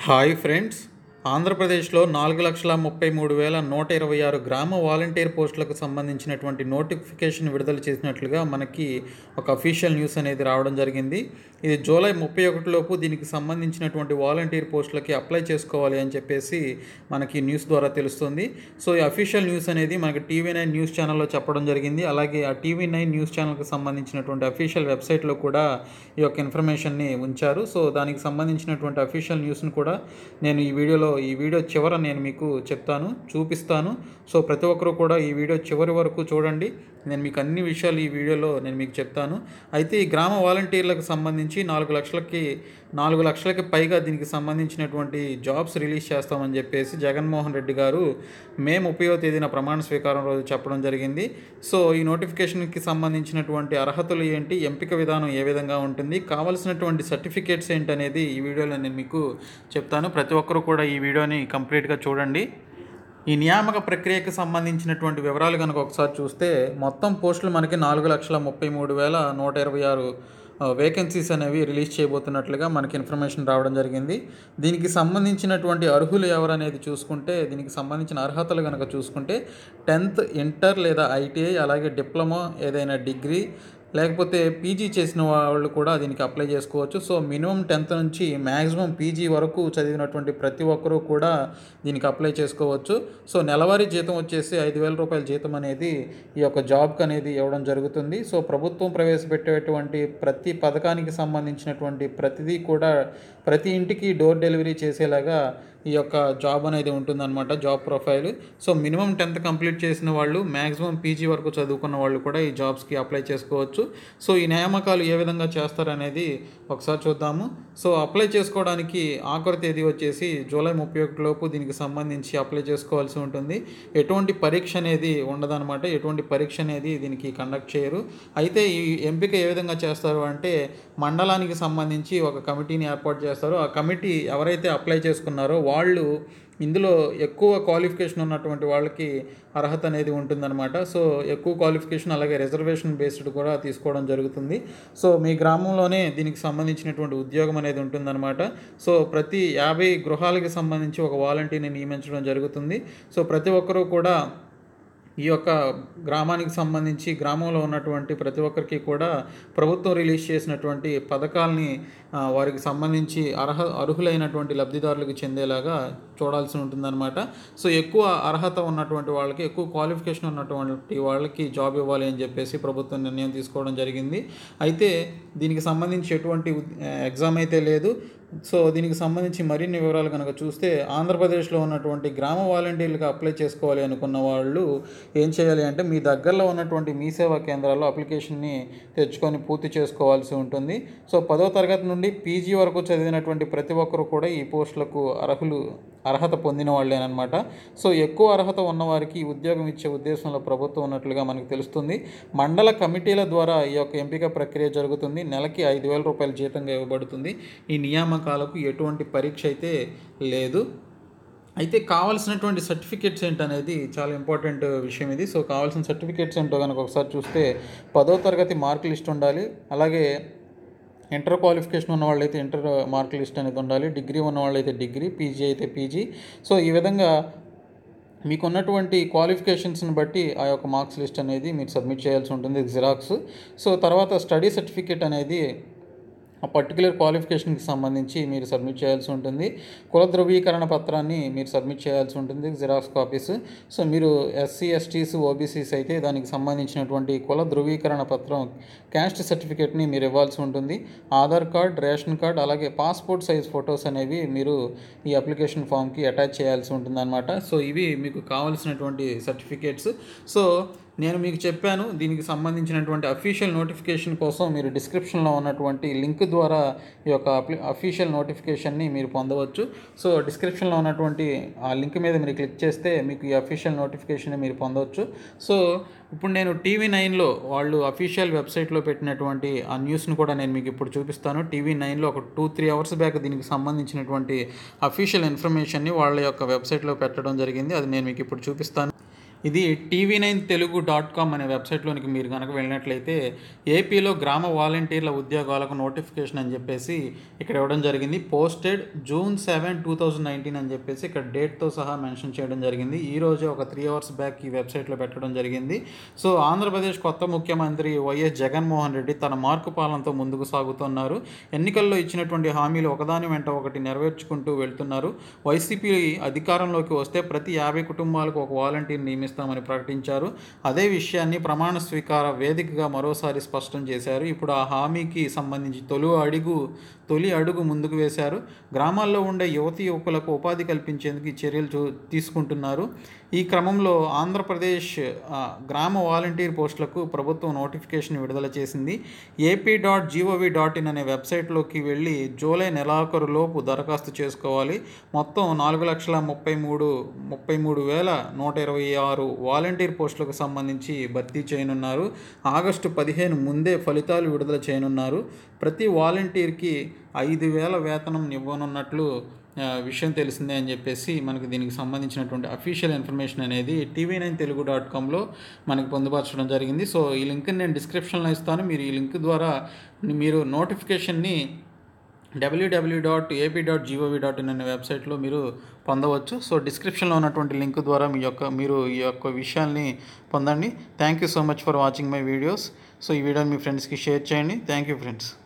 hi friends ఆంధ్రప్రదేశ్లో నాలుగు లక్షల ముప్పై మూడు వేల నూట ఇరవై ఆరు గ్రామ వాలంటీర్ పోస్టులకు సంబంధించినటువంటి నోటిఫికేషన్ విడుదల చేసినట్లుగా మనకి ఒక అఫీషియల్ న్యూస్ అనేది రావడం జరిగింది ఇది జూలై ముప్పై ఒకటిలోపు దీనికి సంబంధించినటువంటి వాలంటీర్ పోస్టులకి అప్లై చేసుకోవాలి అని చెప్పేసి మనకి న్యూస్ ద్వారా తెలుస్తుంది సో ఈ అఫీషియల్ న్యూస్ అనేది మనకి టీవీ నైన్ న్యూస్ ఛానల్లో చెప్పడం జరిగింది అలాగే ఆ టీవీ నైన్ న్యూస్ ఛానల్కి సంబంధించినటువంటి అఫీషియల్ వెబ్సైట్లో కూడా ఈ యొక్క ఇన్ఫర్మేషన్ని ఉంచారు సో దానికి సంబంధించినటువంటి అఫీషియల్ న్యూస్ని కూడా నేను ఈ వీడియోలో ఈ వీడియో చివర నేను మీకు చెప్తాను చూపిస్తాను సో ప్రతి ఒక్కరూ కూడా ఈ వీడియో చివరి వరకు చూడండి నేను మీకు అన్ని విషయాలు ఈ వీడియోలో నేను మీకు చెప్తాను అయితే ఈ గ్రామ వాలంటీర్లకు సంబంధించి నాలుగు లక్షలకి నాలుగు లక్షలకి పైగా దీనికి సంబంధించినటువంటి జాబ్స్ రిలీజ్ చేస్తామని చెప్పేసి జగన్మోహన్ రెడ్డి గారు మే ముప్పైవ తేదీన ప్రమాణ స్వీకారం రోజు చెప్పడం జరిగింది సో ఈ నోటిఫికేషన్కి సంబంధించినటువంటి అర్హతలు ఏంటి ఎంపిక విధానం ఏ విధంగా ఉంటుంది కావలసినటువంటి సర్టిఫికేట్స్ ఏంటి అనేది ఈ వీడియోలో నేను మీకు చెప్తాను ప్రతి ఒక్కరూ కూడా ఈ వీడియోని కంప్లీట్గా చూడండి ఈ నియామక ప్రక్రియకు సంబంధించినటువంటి వివరాలు కనుక ఒకసారి చూస్తే మొత్తం పోస్టులు మనకి నాలుగు లక్షల ముప్పై మూడు వేల నూట ఇరవై ఆరు వేకెన్సీస్ అనేవి రిలీజ్ చేయబోతున్నట్లుగా మనకి ఇన్ఫర్మేషన్ రావడం జరిగింది దీనికి సంబంధించినటువంటి అర్హులు ఎవరు అనేది చూసుకుంటే దీనికి సంబంధించిన అర్హతలు కనుక చూసుకుంటే టెన్త్ ఇంటర్ లేదా ఐటీఐ అలాగే డిప్లొమా ఏదైనా డిగ్రీ లేకపోతే పీజీ చేసిన వాళ్ళు కూడా దీనికి అప్లై చేసుకోవచ్చు సో మినిమం టెన్త్ నుంచి మ్యాక్సిమం పీజీ వరకు చదివినటువంటి ప్రతి ఒక్కరూ కూడా దీనికి అప్లై చేసుకోవచ్చు సో నెలవారీ జీతం వచ్చేసి ఐదు వేల రూపాయల జీతం అనేది ఈ యొక్క జాబ్కి అనేది ఇవ్వడం జరుగుతుంది సో ప్రభుత్వం ప్రవేశపెట్టేటువంటి ప్రతి పథకానికి సంబంధించినటువంటి ప్రతిదీ కూడా ప్రతి ఇంటికి డోర్ డెలివరీ చేసేలాగా ఈ యొక్క జాబ్ అనేది ఉంటుందన్నమాట job profile so minimum tenth complete చేసిన వాళ్ళు మ్యాక్సిమం పీజీ వరకు చదువుకున్న వాళ్ళు కూడా ఈ జాబ్స్కి అప్లై చేసుకోవచ్చు సో ఈ నియామకాలు ఏ విధంగా చేస్తారనేది ఒకసారి చూద్దాము సో అప్లై చేసుకోవడానికి ఆఖరి తేదీ వచ్చేసి జూలై ముప్పై లోపు దీనికి సంబంధించి అప్లై చేసుకోవాల్సి ఉంటుంది ఎటువంటి పరీక్ష అనేది ఉండదన్నమాట ఎటువంటి పరీక్ష అనేది దీనికి కండక్ట్ చేయరు అయితే ఈ ఎంపిక ఏ విధంగా చేస్తారు అంటే మండలానికి సంబంధించి ఒక కమిటీని ఏర్పాటు చేస్తారు ఆ కమిటీ ఎవరైతే అప్లై చేసుకున్నారో వాళ్ళు ఇందులో ఎక్కువ క్వాలిఫికేషన్ ఉన్నటువంటి వాళ్ళకి అర్హత అనేది ఉంటుందన్నమాట సో ఎక్కువ క్వాలిఫికేషన్ అలాగే రిజర్వేషన్ బేస్డ్ కూడా తీసుకోవడం జరుగుతుంది సో మీ గ్రామంలోనే దీనికి సంబంధించినటువంటి ఉద్యోగం అనేది ఉంటుందన్నమాట సో ప్రతి యాభై గృహాలకి సంబంధించి ఒక వాలంటీర్ని నియమించడం జరుగుతుంది సో ప్రతి ఒక్కరూ కూడా ఈ యొక్క గ్రామానికి సంబంధించి గ్రామంలో ఉన్నటువంటి ప్రతి ఒక్కరికి కూడా ప్రభుత్వం రిలీజ్ చేసినటువంటి పథకాలని ఆ, వారికి సంబంధించి అర్హ అర్హులైనటువంటి లబ్ధిదారులకు చెందేలాగా చూడాల్సి ఉంటుందన్నమాట సో ఎక్కువ అర్హత ఉన్నటువంటి వాళ్ళకి ఎక్కువ క్వాలిఫికేషన్ ఉన్నటువంటి వాళ్ళకి జాబ్ ఇవ్వాలి అని చెప్పేసి ప్రభుత్వం నిర్ణయం తీసుకోవడం జరిగింది అయితే దీనికి సంబంధించి ఎటువంటి ఉద్- ఎగ్జామ్ అయితే లేదు సో దీనికి సంబంధించి మరిన్ని వివరాలు కనుక చూస్తే ఆంధ్రప్రదేశ్లో ఉన్నటువంటి గ్రామ వాలంటీర్లకు అప్లై చేసుకోవాలి అనుకున్న వాళ్ళు ఏం చేయాలి అంటే మీ దగ్గరలో ఉన్నటువంటి మీ సేవా కేంద్రాల్లో అప్లికేషన్ని తెచ్చుకొని పూర్తి చేసుకోవాల్సి ఉంటుంది సో పదో తరగతి నుండి పీజీ వరకు చదివినటువంటి ప్రతి ఒక్కరు కూడా ఈ పోస్టులకు అర్హులు అర్హత పొందిన వాళ్ళేనమాట సో ఎక్కువ అర్హత ఉన్నవారికి ఈ ఉద్యోగం ఇచ్చే ఉద్దేశంలో ప్రభుత్వం ఉన్నట్లుగా మనకు తెలుస్తుంది మండల కమిటీల ద్వారా ఈ యొక్క ఎంపిక ప్రక్రియ జరుగుతుంది నెలకి ఐదు వేల రూపాయల జీతంగా ఇవ్వబడుతుంది ఈ నియామకాలకు ఎటువంటి పరీక్ష అయితే లేదు అయితే కావాల్సినటువంటి సర్టిఫికేట్స్ ఏంటనేది చాలా ఇంపార్టెంట్ విషయం ఇది సో కావాల్సిన సర్టిఫికేట్స్ ఏంటో కనుక ఒకసారి చూస్తే పదో తరగతి మార్క్ లిస్ట్ ఉండాలి అలాగే ఇంటర్ క్వాలిఫికేషన్ ఉన్న వాళ్ళైతే ఇంటర్ మార్క్ లిస్ట్ అనేది ఉండాలి డిగ్రీ ఉన్న వాళ్ళైతే డిగ్రీ పీజీ అయితే పీజీ సో ఈ విధంగా మీకు ఉన్నటువంటి క్వాలిఫికేషన్స్ని బట్టి ఆ యొక్క మార్క్స్ లిస్ట్ అనేది మీరు సబ్మిట్ చేయాల్సి ఉంటుంది జిరాక్స్ సో తర్వాత స్టడీ సర్టిఫికేట్ అనేది ఆ పర్టికులర్ క్వాలిఫికేషన్కి సంబంధించి మీరు సబ్మిట్ చేయాల్సి ఉంటుంది కుల ధృవీకరణ పత్రాన్ని మీరు సబ్మిట్ చేయాల్సి ఉంటుంది జిరాక్స్ కాపీస్ సో మీరు ఎస్సీ ఎస్టీస్ ఓబీసీస్ అయితే దానికి సంబంధించినటువంటి కుల ధృవీకరణ పత్రం క్యాస్ట్ సర్టిఫికేట్ని మీరు ఇవ్వాల్సి ఉంటుంది ఆధార్ కార్డ్ రేషన్ కార్డ్ అలాగే పాస్పోర్ట్ సైజ్ ఫొటోస్ అనేవి మీరు ఈ అప్లికేషన్ ఫామ్కి అటాచ్ చేయాల్సి ఉంటుందన్నమాట సో ఇవి మీకు కావాల్సినటువంటి సర్టిఫికేట్స్ సో నేను మీకు చెప్పాను దీనికి సంబంధించినటువంటి అఫీషియల్ నోటిఫికేషన్ కోసం మీరు డిస్క్రిప్షన్లో ఉన్నటువంటి లింక్ ద్వారా ఈ యొక్క అప్లి అఫీషియల్ నోటిఫికేషన్ని మీరు పొందవచ్చు సో డిస్క్రిప్షన్లో ఉన్నటువంటి ఆ లింక్ మీద మీరు క్లిక్ చేస్తే మీకు ఈ అఫీషియల్ నోటిఫికేషన్ మీరు పొందవచ్చు సో ఇప్పుడు నేను టీవీ నైన్లో వాళ్ళు అఫీషియల్ వెబ్సైట్లో పెట్టినటువంటి ఆ న్యూస్ను కూడా నేను మీకు ఇప్పుడు చూపిస్తాను టీవీ నైన్లో ఒక టూ త్రీ అవర్స్ బ్యాక్ దీనికి సంబంధించినటువంటి అఫీషియల్ ఇన్ఫర్మేషన్ని వాళ్ళ యొక్క వెబ్సైట్లో పెట్టడం జరిగింది అది నేను మీకు ఇప్పుడు చూపిస్తాను ఇది TV nine Telugu dot com అనే వెబ్సైట్లోనికి మీరు కనుక వెళ్ళినట్లయితే ఏపీలో గ్రామ వాలంటీర్ల ఉద్యోగాలకు నోటిఫికేషన్ అని చెప్పేసి ఇక్కడ ఇవ్వడం జరిగింది posted June seven two thousand nineteen అని చెప్పేసి ఇక్కడ డేట్తో సహా మెన్షన్ చేయడం జరిగింది ఈ రోజు ఒక త్రీ అవర్స్ బ్యాక్ ఈ వెబ్సైట్లో పెట్టడం జరిగింది సో ఆంధ్రప్రదేశ్ కొత్త ముఖ్యమంత్రి వైఎస్ జగన్మోహన్ రెడ్డి తన మార్కు పాలనతో ముందుకు సాగుతున్నారు ఎన్నికల్లో ఇచ్చినటువంటి హామీలు ఒకదాని వెంట ఒకటి నెరవేర్చుకుంటూ వెళ్తున్నారు వైసీపీ అధికారంలోకి వస్తే ప్రతి యాభై కుటుంబాలకు ఒక వాలంటీర్ నియమిస్తామని ప్రకటించారు అదే విషయాన్ని ప్రమాణ స్వీకార వేదికగా మరోసారి స్పష్టం చేశారు ఇప్పుడు ఆ హామీకి సంబంధించి తొలి అడుగు తొలి అడుగు ముందుకు వేశారు గ్రామాల్లో ఉండే యువతి యువకులకు ఉపాధి కల్పించేందుకు ఈ చర్యలు చూ తీసుకుంటున్నారు ఈ క్రమంలో ఆంధ్రప్రదేశ్ ఆ, గ్రామ వాలంటీర్ పోస్టులకు ప్రభుత్వం నోటిఫికేషన్ విడుదల చేసింది AP dot gov dot in అనే వెబ్సైట్లోకి వెళ్ళి జూలై నెలాఖరు లోపు దరఖాస్తు చేసుకోవాలి మొత్తం నాలుగు లక్షల ముప్పై మూడు ముప్పై మూడు వేల నూట ఇరవై ఆరు వాలంటీర్ పోస్టులకు సంబంధించి భర్తీ చేయనున్నారు ఆగస్టు పదిహేను ముందే ఫలితాలు విడుదల చేయనున్నారు ప్రతి వాలంటీర్కి ఐదు వేల వేతనం ఇవ్వనున్నట్లు ఆ, విషయం తెలిసిందే అని చెప్పేసి మనకి దీనికి సంబంధించినటువంటి అఫీషియల్ ఇన్ఫర్మేషన్ అనేది టీవీ నైన్ తెలుగు డాట్ కామ్లో మనకి పొందుపరచడం జరిగింది సో ఈ లింక్ నేను డిస్క్రిప్షన్లో ఇస్తాను మీరు ఈ లింక్ ద్వారా మీరు నోటిఫికేషన్ని W W dot AP dot gov dot in అనే వెబ్సైట్లో మీరు పొందవచ్చు సో డిస్క్రిప్షన్లో ఉన్నటువంటి లింక్ ద్వారా మీ యొక్క మీరు ఈ యొక్క విషయాల్ని పొందండి thank you so much for watching my videos so ఈ వీడియోని మీ ఫ్రెండ్స్కి షేర్ చేయండి థ్యాంక్ యూ ఫ్రెండ్స్